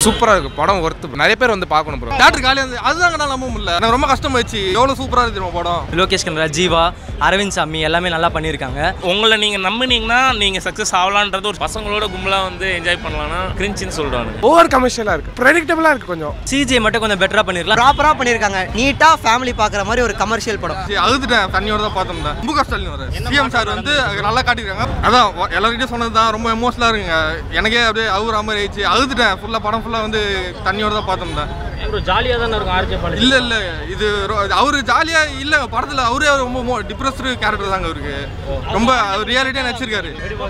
சூப்பராக இருக்கு படம் ஒர்த்து நிறைய பேர் வந்து பார்க்கணும் ப்ரோ தேட்டர் காலியாக இருந்து அதுதாங்க நான் நம்ப முடியல எனக்கு ரொம்ப கஷ்டமாயிடுச்சு எவ்வளோ சூப்பராக இருக்கு தெரியுமா படம் லோகேஷ் கனகராஜ் ஜீவா அரவிந்த் சாமி எல்லாமே நல்லா பண்ணியிருக்காங்க உங்களை நீங்கள் நம்பினீங்கன்னா நீங்கள் சக்ஸஸ் ஆகலான்றது ஒரு பசங்களோட கும்பலாக வந்து என்ஜாய் பண்ணலாம்னா கிரிஞ்சின்னு சொல்கிறாங்க ஓவர் கமர்ஷியலாக இருக்குது ப்ரெடிக்டபுளாக இருக்குது கொஞ்சம் சிஜே மட்டும் கொஞ்சம் பெட்டராக பண்ணிருக்கலாம் ப்ராப்பராக பண்ணியிருக்காங்க நீட்டாக ஃபேமிலி பார்க்குற மாதிரி ஒரு கமர்ஷியல் படம் சரி, அழுதுட்டேன் தண்ணியோட தான் பார்த்தோம்னா ரொம்ப கஷ்டம் வர சிஎம் சார் வந்து அது நல்லா காட்டியிருக்காங்க அதான் வ- எல்லார்கிட்டயும் சொன்னது தான் ரொம்ப எமோஷனலாக இருக்குங்க எனக்கே அப்படியே அவுற மாதிரி ஆயிடுச்சு அழுதுட்டேன் ஃபுல்லாக படம் ஃபுல்லாக வந்து தண்ணியோட தான் பார்த்தோம்னா ஜாலியாக தானே இருக்கும் ஆர்ஜே பாலாஜி இல்ல இல்ல இது ரொ- அவரு ஜாலியா இல்ல படத்துல அவரே ரொம்ப டிப்ரெஸ்டு கேரக்டர் தாங்க அவருக்கு ரொம்ப ரியாலிட்டியா நடிச்சிருக்காரு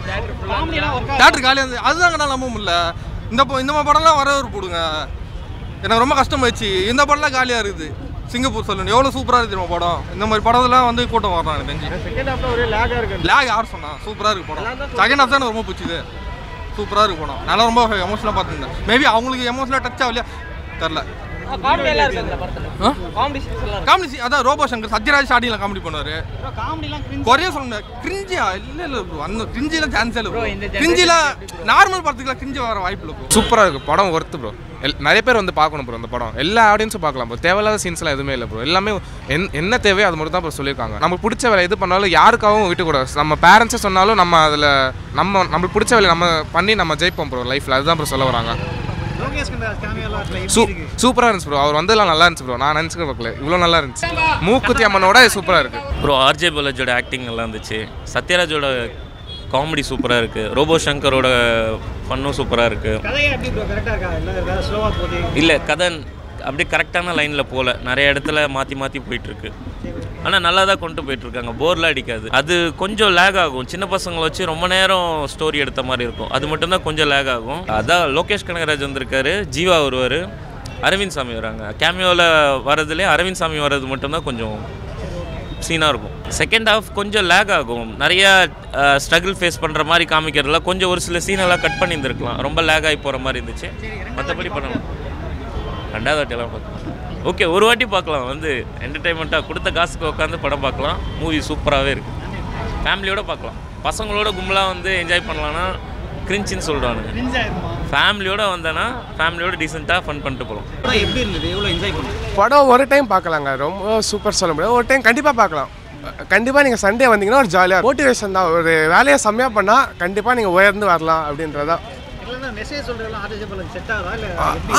தேட்டர் காலியா இருந்து அதுதாங்க நான் நம்ப முடியல இந்த ப- இந்த மாதிரி படம்லாம் வர ஒரு போடுங்க எனக்கு ரொம்ப கஷ்டமாயிடுச்சு இந்த படம்லாம் காலியா இருக்குது சிங்கப்பூர் சொல்லணும் எவ்வளோ சூப்பராக இருக்கு தெரியுமா படம் இந்த மாதிரி படத்துலாம் வந்து கூட்டம் வரணும் எனக்கு தெரிஞ்சு செகண்ட் ஹாஃப்ல ஒரே லேகாக இருக்கு லேக் யார் சொன்னா சூப்பராக இருக்கு படம் செகண்ட் ஹாஃப் தான் எனக்கு ரொம்ப பிடிச்சது சூப்பராக இருக்கு படம் நல்லா ரொம்ப எமோஷனலாக பார்த்துருந்தேன் மேபி அவங்களுக்கு எமோஷனலாக டச் ஆகலையா தெரில காமெடி எல்லாம் இருக்கு இந்த படத்துல ஆ? காமெடி சீன்ஸ் எல்லாம் காமெடி scene, அதான் ரோபோ சங்கர் சத்யராஜ் ஸ்டார்டிங்ல காமெடி பண்ணுவாரு இருக்கு காமெடிலாம் குறைய சொன்ன கிரிஞ்சியா இல்ல இல்ல bro அந்த கிரிஞ்சில சான்ஸ் இல்ல ப்ரோ கிரிஞ்சில நார்மல் படத்துக்குலாம் கிரிஞ்சி வர வாய்ப்பு இல்லை ப்ரோ சூப்பராக இருக்கு படம் ஒர்த்து ப்ரோ எல் நிறைய பேர் வந்து பார்க்கணும் ப்ரோ அந்த படம் எல்லா ஆடியன்ஸும் பார்க்கலாம் ப்ரோ தேவையில்லாத சீன்ஸ்லாம் எதுவுமே இல்லை ப்ரோ எல்லாமே என் என்ன தேவையோ அது மட்டும் தான் ப்ரோ சொல்லியிருக்காங்க நமக்கு பிடிச்ச வேலை எது பண்ணாலும் யாருக்காகவும் விட்டுக்கூடாது நம்ம பேரண்ட்ஸே சொன்னாலும் நம்ம அதில் நம்ம நம்மளுக்கு பிடிச்ச வேலையை நம்ம பண்ணி நம்ம ஜெயிப்போம் ப்ரோ லைஃப்பில் அதுதான் ப்ரோ சொல்ல வராங்க லோகேஷ் கனகராஜ் கேமியோலாம் இருக்குல்ல சூ சூப்பராக இருந்துச்சு ப்ரோ அவர் வந்ததெல்லாம் நல்லா இருந்துச்சு ப்ரோ நான் நினச்சிக்க பார்க்கல இவ்வளோ நல்லா இருந்துச்சு மூக்குத்தி அம்மனோட சூப்பராக இருக்கு ப்ரோ ஆர்ஜே பாலாஜியோட ஆக்டிங் நல்லா இருந்துச்சு சத்யராஜோட காமெடி சூப்பராக இருக்குது ரோபோ சங்கரோட ஃபன்னும் சூப்பராக இருக்குது கதையை எப்படி ப்ரோ கரெக்டாக இருக்கா இல்லை வேறு ஸ்லோவாக போகுது இல்லை கதை அப்படியே கரெக்டான லைனில் போகல நிறைய இடத்துல மாற்றி மாற்றி போயிட்டுருக்கு ஆனால் நல்லா தான் கொண்டு போயிட்டுருக்காங்க போர்லாம் அடிக்காது அது கொஞ்சம் லேக் ஆகும் சின்ன பசங்களை வச்சு ரொம்ப நேரம் ஸ்டோரி எடுத்த மாதிரி இருக்கும் அது மட்டும்தான் கொஞ்சம் லேக் ஆகும் அதான் லோகேஷ் கனகராஜ் வந்திருக்காரு ஜீவா வருவார் அரவிந்த் சாமி வராங்க கேமியோவில் வரதுலேயே அரவிந்த் சாமி வர்றது மட்டும்தான் கொஞ்சம் சீனாக இருக்கும் செகண்ட் ஹாஃப் கொஞ்சம் லேக் ஆகும் நிறைய ஸ்ட்ரகிள் ஃபேஸ் பண்ணுற மாதிரி காமிக்கிறதுல கொஞ்சம் ஒரு சில சீனெல்லாம் கட் பண்ணியிருந்துருக்கலாம் ரொம்ப லேக் ஆகி போகிற மாதிரி இருந்துச்சு மற்றபடி பண்ணலாம் ரெண்டாவது வாட்டியெல்லாம் பார்க்கலாம் ஓகே ஒரு வாட்டி பார்க்கலாம் வந்து என்டர்டைன்மெண்ட்டாக கொடுத்த காசுக்கு உட்காந்து படம் பார்க்கலாம் மூவி சூப்பராகவே இருக்குது ஃபேமிலியோட பார்க்கலாம் பசங்களோட கும்பலாக வந்து என்ஜாய் பண்ணலான்னா கிரிஞ்சின்னு சொல்கிறானுங்க கிரிஞ்சாக இருக்குமா ஃபேமிலியோட வந்தேன்னா ஃபேமிலியோட டீசெண்டாக ஃபன் பண்ணிட்டு போகலாம் படம் எப்படி இருந்தது எவ்வளோ என்ஜாய் பண்ணுங்க படம் ஒரு டைம் பார்க்கலாங்க ரொம்ப சூப்பர் சொல்ல முடியாது ஒரு டைம் கண்டிப்பாக பார்க்கலாம் கண்டிப்பாக நீங்கள் சண்டே வந்தீங்கன்னா ஒரு ஜாலியாக மோட்டிவேஷன் தான் ஒரு வேலையை செம்மையாக பண்ணால் கண்டிப்பாக நீங்கள் உயர்ந்து வரலாம் அப்படின்றதான் இல்லைன்னா மெசேஜ் சொல்கிறதெல்லாம் ஆர்ஜே பாலாஜி செட் ஆகுதா இல்லை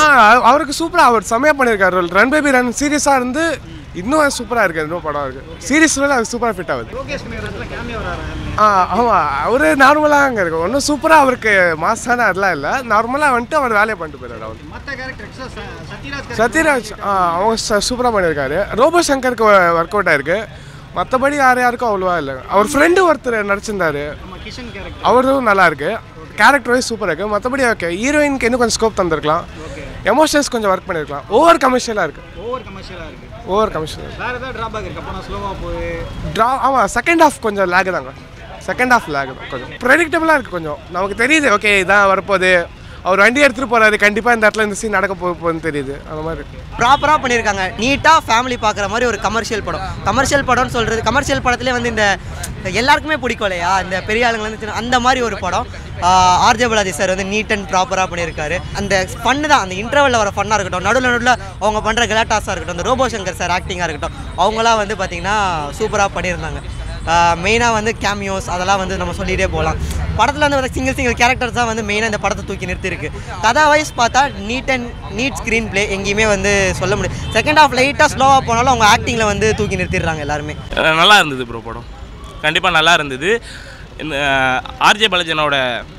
ஆ அவருக்கு சூப்பராக அவர் செம்மையாக பண்ணியிருக்காரு ரன் பேபி ரன் சீரியஸாக இருந்து இன்னும் சூப்பராக இருக்குது இன்னும் படம் இருக்குது சீரியஸ்ல அது சூப்பராக ஃபிட் ஆகுது லோகேஷ் கனகராஜ்லாம் கேமியோ வராரு ஆ ஆமாம் அவர் நார்மலாக அங்கே இருக்கு ஒன்றும் சூப்பராக அவருக்கு மாசான அதெல்லாம் இல்லை நார்மலாக வந்துட்டு அவர் வேலையை பண்ணிட்டு போயிடுறாரு அவர் மற்ற கேரக்டர் எக்ஸ்ட்ரா சத்யராஜ் சத்யராஜ் ஆ அவங்க சூப்பராக பண்ணியிருக்காரு ரோபோ சங்கருக்கு ஒர்க் அவுட் ஆயிருக்கு மற்றபடி யார் யாருக்கும் அவ்வளோவா இல்லை அவர் ஃப்ரெண்டு ஒருத்தர் நடிச்சிருந்தாரு நம்ம கிஷன் கேரக்டர் அவரும் நல்லா இருக்கு கேரக்டர் வைஸ் சூப்பராக இருக்குது மற்றபடி ஓகே ஹீரோயினுக்கு இன்னும் கொஞ்சம் ஸ்கோப் தந்திருக்கலாம் எமோஷன்ஸ் கொஞ்சம் ஒர்க் பண்ணியிருக்கலாம் ஓவர் கமர்ஷியலாக இருக்குது ஓவர் கமர்ஷியலாக இருக்குது ஓவர் கமர்ஷியல் வேறு ஏதாவது ட்ராபேக் இருக்கா படம் ஸ்லோவாக போய் ட்ரா ஆமாம் செகண்ட் ஹாஃப் கொஞ்சம் லேக் தாங்க செகண்ட் ஹாஃப் லேக் தான் கொஞ்சம் ப்ரெடிக்டபுளாக இருக்குது கொஞ்சம் நமக்கு தெரியுது ஓகே இதான் வரப்போகுது அவர் வண்டி எடுத்துகிட்டு போகிறாரு கண்டிப்பாக இந்த இடத்துல இந்த சீன் நடக்க போ போகுதுன்னு தெரியுது அந்த மாதிரி இருக்குது ப்ராப்பராக பண்ணியிருக்காங்க நீட்டாக ஃபேமிலி பார்க்குற மாதிரி ஒரு கமர்ஷியல் படம் கமர்ஷியல் படம்னு சொல்கிறது கமர்ஷியல் படத்துலேயே வந்து இந்த எல்லாருக்குமே பிடிக்கும் இல்லையா இந்த பெரிய ஆளுங்க வந்து சின்ன- அந்த மாதிரி ஒரு படம் ஆர்ஜே பாலாஜி சார் வந்து நீட் அண்ட் ப்ராப்பராக பண்ணியிருக்காரு அந்த ஃபன்னு தான் அந்த இன்டர்வலில் வர ஃபன்னாக இருக்கட்டும் நடுவில் நடுவில் அவங்க பண்ணுற கலாட்டாஸாக இருக்கட்டும் இந்த ரோபோ சங்கர் சார் ஆக்டிங்காக இருக்கட்டும் அவங்களாம் வந்து பார்த்திங்கன்னா சூப்பராக பண்ணியிருந்தாங்க மெயினாக வந்து கேமியோஸ் அதெல்லாம் வந்து நம்ம சொல்லிகிட்டே போகலாம் படத்தில் வந்து சிங்கிள் சிங்கிள் கேரக்டர்ஸ் தான் வந்து மெயினாக இந்த படத்தை தூக்கி நிறுத்திருக்கு கதா வைஸ் பார்த்தா neat and neat screenplay எங்கேயுமே வந்து சொல்ல முடியும் செகண்ட் ஹாஃப் லைட்டாக ஸ்லோவாக போனாலும் அவங்க ஆக்டிங்கில் வந்து தூக்கி நிறுத்திடுறாங்க எல்லாருமே அஹ் நல்லா இருந்தது ப்ரோ படம் கண்டிப்பாக நல்லா இருந்தது இந்த ஆர்ஜே பாலாஜனோட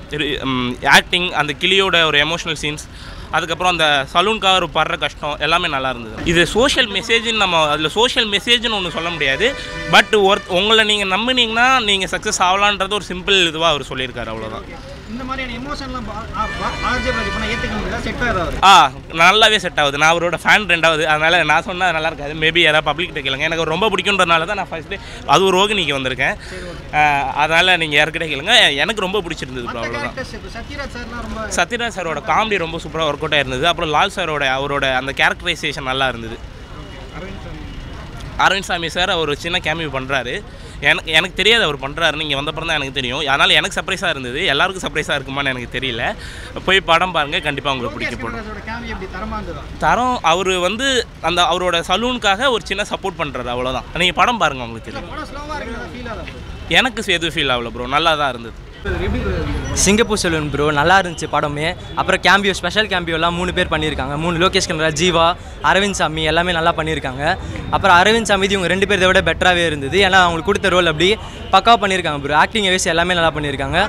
ஆக்டிங் அந்த கிளியோட ஒரு எமோஷனல் சீன்ஸ் அதுக்கப்புறம் அந்த சலூன்கார் படுற கஷ்டம் எல்லாமே நல்லா இருந்தது இது சோஷியல் மெசேஜ்னு நம்ம அதில் சோஷியல் மெசேஜ்னு ஒன்று சொல்ல முடியாது பட் ஒரு உங்களை நீங்கள் நம்பினீங்கன்னா நீங்கள் சக்ஸஸ் ஆகலான்றது ஒரு சிம்பிள் இதுவாக அவர் சொல்லியிருக்காரு அவ்வளோதான் இந்த மாதிரியான எமோஷன்லாம் ஆர்ஜே பாலாஜி பண்ணால் ஏற்றுக்க முடியல செட் ஆகாது ஆ நல்லாவே செட் ஆகுது நான் அவரோட ஃபேன் ரெண்டாவது அதனால் நான் சொன்னால் நல்லா இருக்காது மேபி யாராவது பப்ளிக்கிட்ட கேளுங்க எனக்கு ரொம்ப பிடிக்குன்றதுனால தான் நான் ஃபர்ஸ்ட் அது ஒரு ரோகிணிக்கு வந்திருக்கேன் அதனால் நீங்கள் யாருக்கிட்ட கேளுங்க எனக்கு ரொம்ப பிடிச்சிருந்தது bro, அவ்வளோதான் கேரக்டர்ஸ் இப்போ சத்யராஜ் சார்லாம் ரொம்ப சத்யராஜ் சாரோட காமெடி ரொம்ப சூப்பராக ஒர்க் அவுட் ஆயிருந்தது அப்புறம் லால் சாரோட அவரோட அந்த கேரக்டரைசேஷன் நல்லா இருந்தது அரவிந்த் சாமி சார் அவர் ஒரு சின்ன கேமியோ பண்ணுறாரு எனக்கு எனக்கு தெரியாது அவர் பண்ணுறாருன்னு இங்கே வந்தப்பறம் தான் எனக்கு தெரியும் அதனால் எனக்கு சர்ப்ரைஸாக இருந்தது எல்லாருக்கும் சர்ப்ரைஸாக இருக்குமான்னு எனக்கு தெரியல போய் படம் பாருங்கள் கண்டிப்பாக உங்களுக்கு பிடிக்க போடும் கனகராஜோட கேமியோ எப்படி தரமா இருந்ததா தரம் அவர் வந்து அந்த அவரோட சலூனுக்காக ஒரு சின்ன சப்போர்ட் பண்ணுறது அவ்வளோதான் நீங்கள் படம் பாருங்கள் உங்களுக்கு தெரியும் படம் ஸ்லோவா இருக்கிறதா ஃபீல் ஆகுது எனக்கு எதுவும் ஃபீல் ஆகல ப்ரோ நல்லா தான் இருந்தது சிங்கப்பூர் செல்வன் ப்ரோ நல்லா இருந்துச்சு படமே அப்புறம் கேம்பியோ ஸ்பெஷல் கேம்பியோலாம் மூணு பேர் பண்ணியிருக்காங்க மூணு லோகேஷ் கனகராஜ் ஜீவா அரவிந்த் சாமி எல்லாமே நல்லா பண்ணியிருக்காங்க அப்புறம் அரவிந்த் சாமி இவங்க ரெண்டு பேரை விட பெட்டராகவே இருந்தது ஏன்னா அவங்களுக்கு கொடுத்த ரோல் அப்படி பக்காவாக பண்ணியிருக்காங்க ப்ரோ ஆக்டிங் வைஸ் எல்லாமே நல்லா பண்ணியிருக்காங்க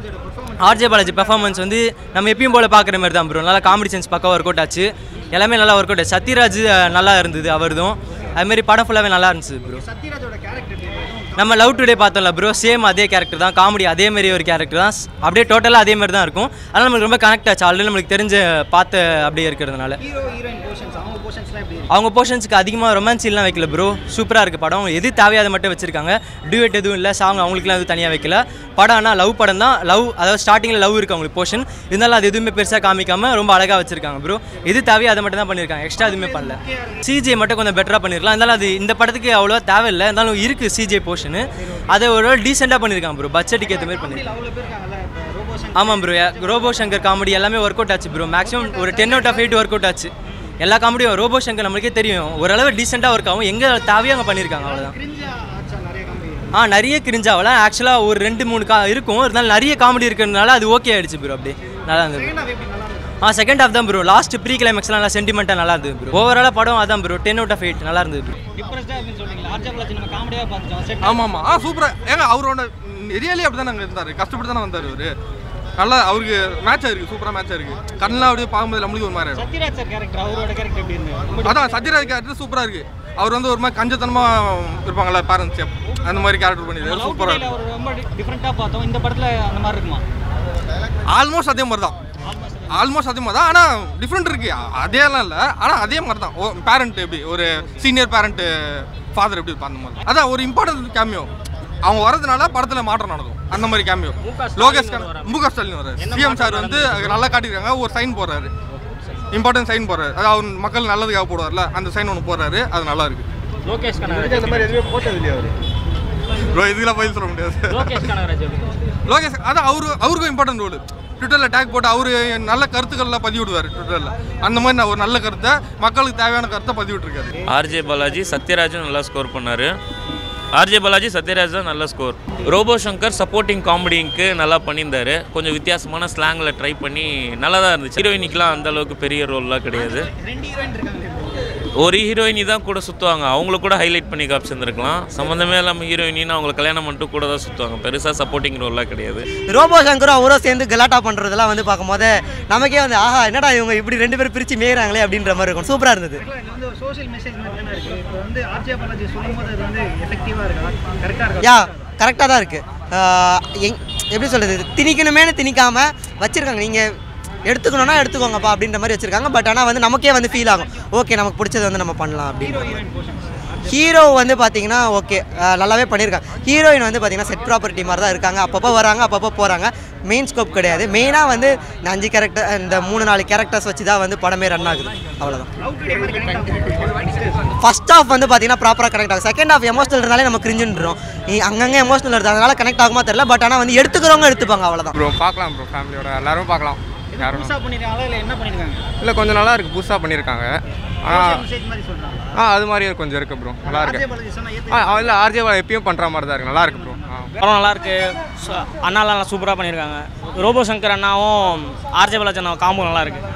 ஆர்ஜே பாலாஜி பெர்ஃபார்மன்ஸ் வந்து நம்ம எப்பயும் போல பார்க்குற மாதிரி தான் ப்ரோ நல்லா காமெடி சென்ஸ் பக்காவாக ஒர்க் அவுட் ஆச்சு எல்லாமே நல்லா ஒர்க் அவுட் ஆச்சு சத்யராஜ் அஹ், நல்லா இருந்தது அவர்தும் அதுமாரி படம் ஃபுல்லாகவே நல்லா இருந்துச்சு ப்ரோ சத்யராஜோட கேரக்டர் எப்படி இருக்கும் நம்ம லவ் டுடே பார்த்தோம்ல ப்ரோ சேம் அதே கேரக்டர் தான் காமெடி அதே மாதிரி ஒரு கேரக்டர் தான் ஸ்- அப்படியே டோட்டலாக அதே மாதிரி தான் இருக்கும் அதனால் நம்மளுக்கு ரொம்ப கனெக்ட் ஆச்சு ஆல்ரெடி நம்மளுக்கு தெரிஞ்ச பார்த்து அப்படியே இருக்கிறதுனால ஹீரோ ஹீரோயின் போர்ஷன்ஸ் அவங்க போர்ஷன்ஸ்லாம் எப்படி இருக்கு அவங்க போர்ஷன்ஸுக்கு அதிகமாக ரொமான்ஸ் சீன்லாம் வைக்கல ப்ரோ சூப்பராக இருக்குது படம் எது தேவையோ அதை மட்டும் வச்சிருக்காங்க டியூட் எதுவும் இல்லை சாங் அவங்களுக்குலாம் எதுவும் தனியாக வைக்கல படம் ஆனால் லவ் படம் தான் லவ் அதாவது ஸ்டார்டிங்கில் லவ் இருக்குது அவங்களுக்கு போர்ஷன் இருந்தாலும் அது எதுவுமே பெருசாக காமிக்காம ரொம்ப அழகாக வச்சிருக்காங்க ப்ரோ எது தேவையோ அதை மட்டும் தான் பண்ணியிருக்காங்க எக்ஸ்ட்ரா எதுவுமே பண்ணல சிஜே மட்டும் கொஞ்சம் பெட்டராக பண்ணிருக்கலாம் இருந்தாலும் அது இந்த படத்துக்கு அவ்வளோவா தேவையில்லை இருந்தாலும் இருக்குது சிஜே போர்ஷனு அதை ஒரு டீசெண்டாக பண்ணியிருக்காங்க ப்ரோ பட்ஜெட்டுக்கு ஏற்ற மாதிரி பண்ணியிருக்காங்க அவ்வளோ பேர் இருக்காங்கல்ல இப்போ ரோபோஷன் ஆமாம் ப்ரோ ரோபோ சங்கர் காமெடி எல்லாமே ஒர்க் அவுட் ஆச்சு ப்ரோ மேக்ஸிமம் ஒரு ten out of eight work out ஆச்சு எல்லா காமெடியும் ரோபோ சங்கர் நம்மளுக்கே தெரியும் ஓரளவு டீசெண்டாக ஒர்க் ஆகும் எங்கே தேவையோ அங்கே பண்ணியிருக்காங்க அவ்வளோதான் கிரிஞ்சா ஆச்சா நிறைய காமெடி ஆ நிறைய கிரிஞ்சாவலாம் ஆக்சுவலாக ஒரு ரெண்டு மூணு கா இருக்கும் இருந்தாலும் நிறைய காமெடி இருக்கிறதுனால அது ஓகே ஆயிடுச்சு ப்ரோ அப்படியே நல்லா இருந்தது செகண்ட் ஹாஃப் எப்படி நல்லா இருந்தது ஆ செகண்ட் ஹாஃப் தான் ப்ரோ லாஸ்ட் ப்ரீ கிளைமேக்ஸ்லாம் நல்லா சென்டிமெண்ட்டாக நல்லா இருந்தது ப்ரோ ஓவராலாக படம் அதான் bro ten out of eight நல்லா இருந்தது ப்ரோ டிப்ரெஸ்டாக அப்படின்னு சொல்றீங்களா ஆர்ஜா பாலாஜி நம்ம காமெடியாக பார்த்துட்டோம் செட் ஆமாம் ஆமாம் ஆ சூப்பராக ஏங்க அவரோட ரியலி அப்படி தான் நாங்கள் இருந்தார் கஷ்டப்பட்டு தானே வந்தார் அவரு நல்லா அவருக்கு மேட்ச் ஆயிருக்கு சூப்பராக மேட்ச் ஆயிருக்கு கண்ணெலாம் அப்படியே பார்க்கும்போது நம்மளுக்கு ஒரு மாதிரி ஆயிடும் சத்யராஜ் சார் கேரக்டர் அவரோட கேரக்டர் எப்படி இருந்தது ரொம்ப அதான் சத்யராஜ் கேரக்டர் சூப்பராக இருக்கு அவர் வந்து ஒரு மாதிரி கஞ்சத்தனமாக இருப்பாங்கல்ல பேரண்ட்ஸ் அந்த மாதிரி கேரக்டர் பண்ணியிருக்காரு லவ் சூப்பராக டுடேல அவர் ரொம்ப டிஃப்ரெண்ட்டாக பார்த்தோம் இந்த படத்தில் அந்த மாதிரி இருக்குமா ஆல்மோஸ்ட் அதே மாதிரி தான் ஆல்மோஸ்ட் அதே மாதிரி தான் ஆனால் டிஃப்ரெண்ட் இருக்கு அதேலாம் இல்லை ஆனால் அதே மாதிரி தான் ஓ பேரண்ட் எப்படி ஒரு சீனியர் பேரண்ட்டு ஃபாதர் எப்படி இருப்பான் அந்த மாதிரி அதான் ஒரு இம்பார்ட்டன்ட் கேமியோ அவங்க வரதுனால படத்தில் மாற்றம் நடக்கும் அந்த மாதிரி கேமியோ லோகேஷ் முக ஸ்டாலின் வர்றாரு சிஎம் சார் வந்து அது நல்லா காட்டியிருக்காங்க ஒரு சைன் போடுறாரு இம்பார்ட்டன்ட் சைன் போடுறாரு அது அவர் மக்கள் நல்லதுக்காக போடுவார்ல அந்த சைன் ஒன்று போடுறாரு அது நல்லா இருக்கு லோகேஷ் கனகராஜ் அந்த மாதிரி எதுவுமே போட்டது இல்லையா அவர் ப்ரோ இதுக்கெல்லாம் பதில் சொல்ல முடியாது லோகேஷ் கனகராஜ் எப்படி லோகேஷ் அதான் அவரு அவருக்கும் இம்பார்ட்டன்ட் ரோல் ட்விட்டரில் டேக் போட்டு அவரு நல்ல கருத்துக்கள்லாம் பதிவு விடுவார் ட்விட்டரில் அந்த மாதிரி நான் ஒரு நல்ல கருத்தை மக்களுக்கு தேவையான கருத்தை பதிவு விட்டுருக்காரு ஆர்ஜே பாலாஜி சத்யராஜும் நல்லா ஸ்கோர் பண்ணார் ஆர்ஜே பாலாஜி சத்யராஜ் தான் நல்ல ஸ்கோர் ரோபோ சங்கர் சப்போர்ட்டிங் காமெடிங்க்கு நல்லா பண்ணியிருந்தாரு கொஞ்சம் வித்தியாசமான ஸ்லாங்கில் ட்ரை பண்ணி நல்லா தான் இருந்துச்சு ஹீரோயினிக்கெலாம் அந்த அளவுக்கு பெரிய ரோல்லாம் கிடையாது ரெண்டு ஹீரோயின் இருக்காங்க ஒரு ஹீரோயினி தான் கூட சுற்றுவாங்க அவங்கள கூட ஹைலைட் பண்ணி காமிச்சிருந்துருக்கலாம் சம்மந்தமே இல்லாமல் ஹீரோயினின்னு அவங்கள கல்யாணம் பண்ணிட்டு கூட தான் சுற்றுவாங்க பெருசாக சப்போர்ட்டிங் ரோல்லாம் கிடையாது ரோபோ சங்கரும் அவரும் சேர்ந்து கலாட்டா பண்ணுறதெல்லாம் வந்து பார்க்கும்போது நமக்கே வந்து ஆஹா என்னடா இவங்க இப்படி ரெண்டு பேரும் பிரித்து மேயிறாங்களே அப்படின்ற மாதிரி இருக்கும் சூப்பராக இருந்தது இது வந்து ஒரு சோஷியல் மெசேஜ் மாதிரி தானே இருக்குது இப்போ வந்து ஆர்ஜே பாலாஜி சொல்லும்போது அது வந்து எஃபெக்டிவாக இருக்கா கரெக்டாக இருக்கா யா கரெக்டாக தான் இருக்குது எங் எப்படி சொல்கிறது திணிக்கணுமேனு திணிக்காமல் வச்சுருக்காங்க நீங்கள் எடுத்துக்கணும்னா எடுத்துக்கோங்கப்பா அப்படின்ற மாதிரி வச்சுருக்காங்க பட் ஆனால் வந்து நமக்கே வந்து ஃபீல் ஆகும் ஓகே நமக்கு பிடிச்சது வந்து நம்ம பண்ணலாம் அப்படின்னு ஹீரோ வந்து பார்த்தீங்கன்னா ஓகே நல்லாவே பண்ணியிருக்காங்க ஹீரோயின் வந்து பார்த்தீங்கன்னா செட் ப்ராப்பர்ட்டி மாதிரி தான் இருக்காங்க அப்பப்போ வராங்க அப்பப்போ போகிறாங்க மெயின் ஸ்கோப் கிடையாது மெயினாக வந்து இந்த அஞ்சு கேரக்டர் இந்த மூணு நாலு கேரக்டர்ஸ் வச்சு தான் வந்து படமே ரன் ஆகுது அவ்வளோதான் லவ் டுடே மாதிரி கனெக்ட் ஃபர்ஸ்ட் ஹாஃப் வந்து பார்த்தீங்கன்னா ப்ராப்பராக கனெக்ட் ஆகும் செகண்ட் ஹாஃப் எமோஷனல் இருந்தாலே நம்ம கிரிஞ்சுன்றோம் அங்கங்கே எமோஷனல் இருக்குது அதனால கனெக்ட் ஆகுமா தெரியல பட் ஆனால் வந்து எடுத்துக்கிறவங்க எடுத்துப்பாங்க அவ்வளோதான் ப்ரோ பார்க்கலாம் ப்ரோ ஃபேமிலியோட எல்லாரும் பார்க்கலாம் யாரும் புதுசாக பண்ணிருக்காங்களா இல்லை என்ன பண்ணியிருக்காங்க இல்லை கொஞ்சம் நல்லா இருக்கு புதுசாக பண்ணியிருக்காங்க ஆ மெசேஜ் மாதிரி சொல்கிறாங்க ஆ அது மாதிரி கொஞ்சம் இருக்கு ப்ரோ நல்லா ஆர்ஜே இருக்கு பாலாஜி சொன்னால் ஆ இல்லை ஆர்ஜே எப்பயும் பண்ணுற மாதிரி தான் இருக்கு நல்லா இருக்கு ப்ரோ ஆ படம் நல்லா இருக்கு ச- அண்ணாலாம் நல்லா சூப்பராக பண்ணியிருக்காங்க ரோபோ சங்கர் அண்ணாவும் ஆர்ஜே பாலாஜி அண்ணா காம்போ நல்லா இருக்கு